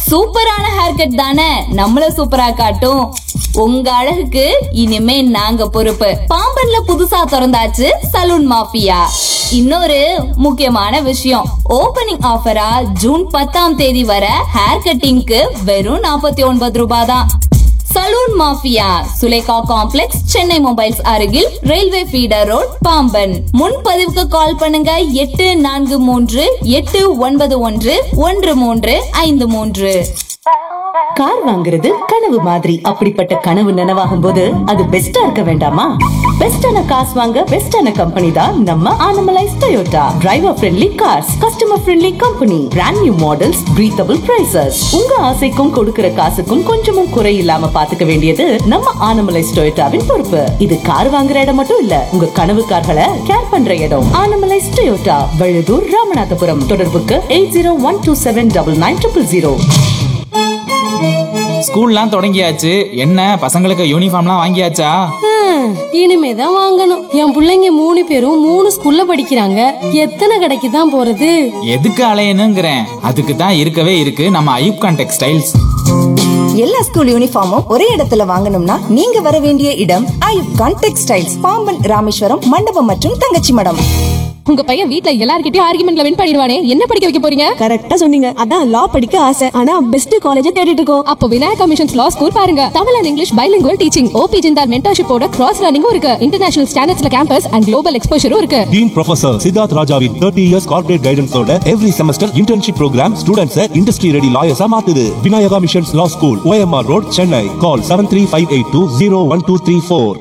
சூப்பரான hair cut தானே நம்மள சூப்பரா காட்டும் உங்க அழகுக்கு இனிமே நாங்க பொறுப்பு பாம்பன்ல புதுசா திறந்தாச்சு சலூன் மாஃபியா இன்னொரு முக்கியமான விஷயம் ஓபனிங் ஆஃபரா ஜூன் பத்தாம் தேதி வர ஹேர் கட்டிங்க்கு வெறும் நாற்பத்தி ஒன்பது ரூபாய் தான் saloon mafia Sulekha complex Chennai mobiles அருகில் ரயில்வே ஃபீடர் ரோட் பாம்பன் முன்பதிவுக்கு கால் பண்ணுங்க எட்டு நான்கு மூன்று எட்டு ஒன்பது ஒன்று ஒன்று மூன்று ஐந்து மூன்று கார் வாங்குறது கனவு மாதிரி அப்படிப்பட்ட கனவு நனவாகும் போது அது பெஸ்டா இருக்க வேண்டாமா பெஸ்டான காசு வாங்க பெஸ்டான கம்பெனி தான் நம்ம Anamallais Toyota driver friendly cars customer friendly company brand new models breathable prices உங்க ஆசைக்கும் கொடுக்கிற காசுக்கும் கொஞ்சமும் குறை இல்லாம பாத்துக்க வேண்டியது நம்ம ஆனமலைஸ் டொயோட்டாவின் பொறுப்பு இது கார் வாங்குற இடம் மட்டும் இல்ல உங்க கனவு கார்களை கேர் பண்ற இடம் ஆனமலைஸ் டொயோட்டா வழுதூர் ராமநாதபுரம் தொடர்புக்கு eight zero one two seven double nine triple zero ஸ்கூல்லாம் தொடங்கியாச்சு என்ன பசங்களுக்கு யூனிஃபார்ம்லாம் வாங்கியாச்சா ஹம், இனிமேதான் வாங்கணும் என் புள்ளைங்க மூணு பேரும் மூணு ஸ்கூல்ல படிக்கிறாங்க எத்தனை கடைக்கு தான் போறது எதுக்கு அலையணுங்கிறேன் அதுக்கு தான் இருக்கவே இருக்கு நம்ம ஐயூப்கான் டெக்ஸ்டைல்ஸ் எல்லா ஸ்கூல் யூனிஃபார்மும் ஒரே இடத்துல வாங்கணும்னா நீங்க வர வேண்டிய இடம் ஐயூப் கான் டெக்ஸ்டைல்ஸ் பாம்பன் ராமேஸ்வரம் மண்டபம் மற்றும் தங்கச்சி மடம் உங்க பையன் வீட்ல எல்லார்கிட்டயும் ஆர்குமெண்ட்ல வின் பண்ணிடுவானே என்ன படிக்க வைக்க போறீங்க கரெக்டா சொன்னீங்க அதான் லா படிக்க ஆசை ஆனா பெஸ்ட் காலேஜ் தேடிட்டு இருக்கோம் அப்போ விநாயகா மிஷன்ஸ் லா ஸ்கூல் பாருங்க Tamil and English bilingual teaching OP Jindal மென்டர்ஷிப்போட கிராஸ் லேர்னிங்கும் இருக்கு இன்டர்நேஷனல் ஸ்டாண்டர்ட்ஸ்ல கேம்பஸ் அண்ட் குளோபல் எக்ஸ்போஷரும் இருக்கு டீன் ப்ரொஃபசர் சித்தார்த் ராஜாவின் தேர்ட்டி இயர்ஸ் கார்பரேட் கைடன்ஸோட every semester internship programme students industry ready லாயர்ஸா மாத்துது Vinayaka missions law school OMR road Chennai call seven three five eight two zero one two three four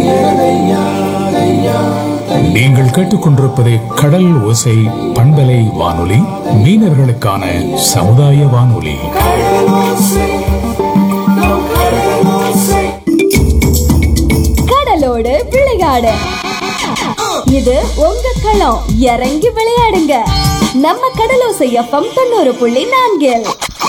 நீங்கள் கேட்டுக்கொண்டிருப்பது கடல் ஓசை பண்பலை வானொலி மீனவர்களுக்கான சமுதாய வானொலி கடலோடு விளையாடு இது உங்க களம் இறங்கி விளையாடுங்க நம்ம கடலோசை எஃப்எம் தொண்ணூறு புள்ளி நான்கில்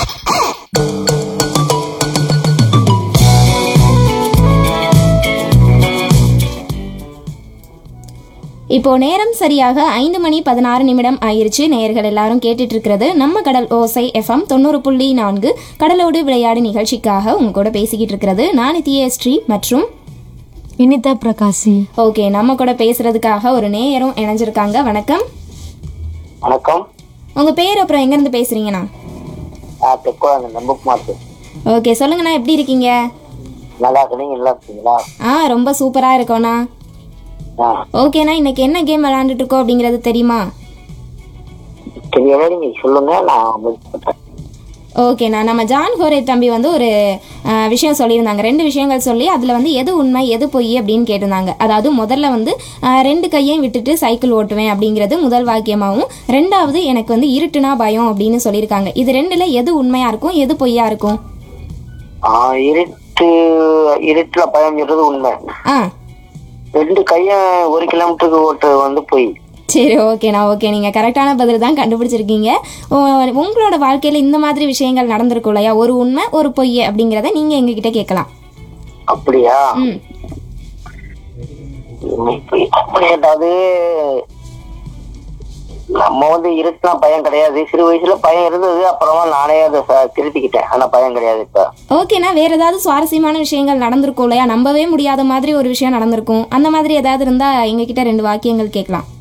இப்போ நேரம் சரியாக ஐந்து மணி பதினாறு நிமிடம் ஆயிருச்சு நேயர்கள் எல்லாரும் கேட்டுட்டு இருக்கிறது நம்ம கடல் ஓசை எஃப்எம் தொண்ணூறு புள்ளி நான்கு கடலோடு விளையாடு நிகழ்ச்சிக்காக உங்க கூட பேசிக்கிட்டு இருக்கிறது நான் நித்யஸ்ரீ மற்றும் இனிதா பிரகாசி ஓகே நம்ம கூட பேசுறதுக்காக ஒரு நேயரும் இணைஞ்சிருக்காங்க வணக்கம் வணக்கம் உங்க பேர் அப்புறம் எங்க இருந்து பேசுறீங்கண்ணா நான் தெற்குவாங்க நம்பகுமார் பேசுறேன். ஓகே சொல்லுங்கண்ணா எப்படி இருக்கீங்க நல்லா இருக்கு நீங்க நல்லா இருக்கீங்களா ஆ ரொம்ப சூப்பரா இருக்கோண்ணா ஆ ஓகேண்ணா இன்னைக்கு என்ன கேம் விளையாண்டுட்டு இருக்கோம் அப்படிங்கிறது தெரியுமா தெரியவே நீங்க சொல்லுங்க நான் உங்களுக்கு சொல்றேன். ஓகேண்ணா நம்ம ஜான் ஹோரே தம்பி வந்து ஒரு அஹ், விஷயம் சொல்லியிருந்தாங்க ரெண்டு விஷயங்கள் சொல்லி அதில் வந்து எது உண்மை எது பொய் அப்படின்னு கேட்டிருந்தாங்க அதாவது முதல்ல வந்து அஹ், ரெண்டு கையையும் விட்டுட்டு சைக்கிள் ஓட்டுவேன் அப்படிங்கிறது முதல் வாக்கியமாகவும் ரெண்டாவது எனக்கு வந்து இருட்டுனா பயம் அப்படின்னு சொல்லியிருக்காங்க இது ரெண்டில் எது உண்மையாக இருக்கும் எது பொய்யா இருக்கும் ஆ, இருட்டு இருட்டுல பயம் சொல்றது உண்மை ஆ ரெண்டு கையும் ஒரு கிலோமீட்டருக்கு ஓட்டு வந்து போய் சரி ஓகேண்ணா ஓகே நீங்கள் கரெக்டான பதில் தான் கண்டுபிடிச்சிருக்கீங்க உ- உங்களோட வாழ்க்கையில் இந்த மாதிரி விஷயங்கள் நடந்திருக்கும் இல்லையா ஒரு உண்மை ஒரு பொய் அப்படிங்கிறத நீங்கள் எங்ககிட்ட கேட்கலாம் அப்படியா ம் இன்னைக்கு அப்படி ஏதாவது நம்ம வந்து இருட்டுனா பயம் கிடையாது சிறு வயசுல பயம் இருந்தது அப்புறமா நானே அதை ச- திருத்திக்கிட்டேன் ஆனா பயம் கிடையாது இப்ப ஓகேண்ணா வேற ஏதாவது சுவாரஸ்யமான விஷயங்கள் நடந்திருக்கும் இல்லையா நம்பவே முடியாத மாதிரி ஒரு விஷயம் நடந்திருக்கும் அந்த மாதிரி ஏதாவது இருந்தா எங்ககிட்ட ரெண்டு வாக்கியங்கள் கேட்கலாம்